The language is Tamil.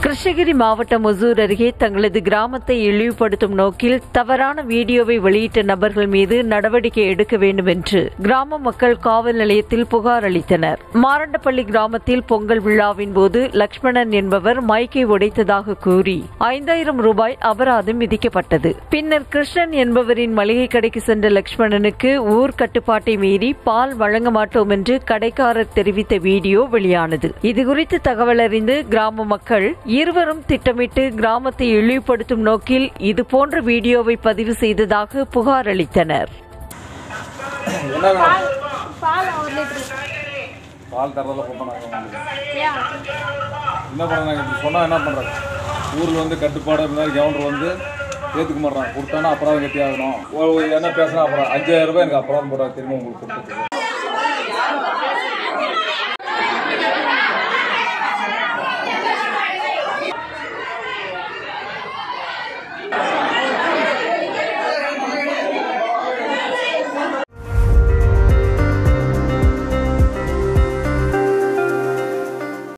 கிருஷ்ணகிரி மாவட்டம் ஒசூர் அருகே தங்களது கிராமத்தை இழிவுபடுத்தும் நோக்கில் தவறான வீடியோவை வெளியிட்ட நபர்கள் மீது நடவடிக்கை எடுக்க வேண்டும் என்று கிராம மக்கள் காவல் நிலையத்தில் புகார் அளித்தனர் மாரண்டப்பள்ளி கிராமத்தில் பொங்கல் விழாவின் போது லக்ஷ்மணன் என்பவர் மைக்கை உடைத்ததாக கூறி ஐந்தாயிரம் ரூபாய் அபராதம் விதிக்கப்பட்டது பின்னர் கிருஷ்ணன் என்பவரின் மளிகை கடைக்கு சென்ற லக்ஷ்மணனுக்கு ஊர் கட்டுப்பாட்டை மீறி பால் வழங்க மாட்டோம் என்று கடைக்காரர் தெரிவித்த வீடியோ வெளியானது இதுகுறித்து தகவல் அறிந்து கிராம மக்கள் இருவரும் திட்டமிட்டு கிராமத்தை இழிவுபடுத்தும் நோக்கில் இதுபோன்ற வீடியோவை பதிவு செய்ததாக புகார் அளித்தனர் என்ன வேணும் பால் ஒரு லிட்டர் பால் தரதில் போனாங்க ஏன் என்ன பண்ணுறாங்க இப்படி சொன்னால் என்ன பண்ணுறாங்க ஊரில் வந்து கட்டுப்பாடு இருந்தால் கவுண்டர் வந்து ஏற்றுக்க மாட்றாங்க கொடுத்தானா அப்புறம் கட்டி ஆகணும் ஒரு- என்ன பேசுனா அப்புறம் அஞ்சாயிரம் ரூபாய் எனக்கு அப்புறம் போடுறாங்க திரும்ப உங்களுக்கு கொடுத்துருக்கு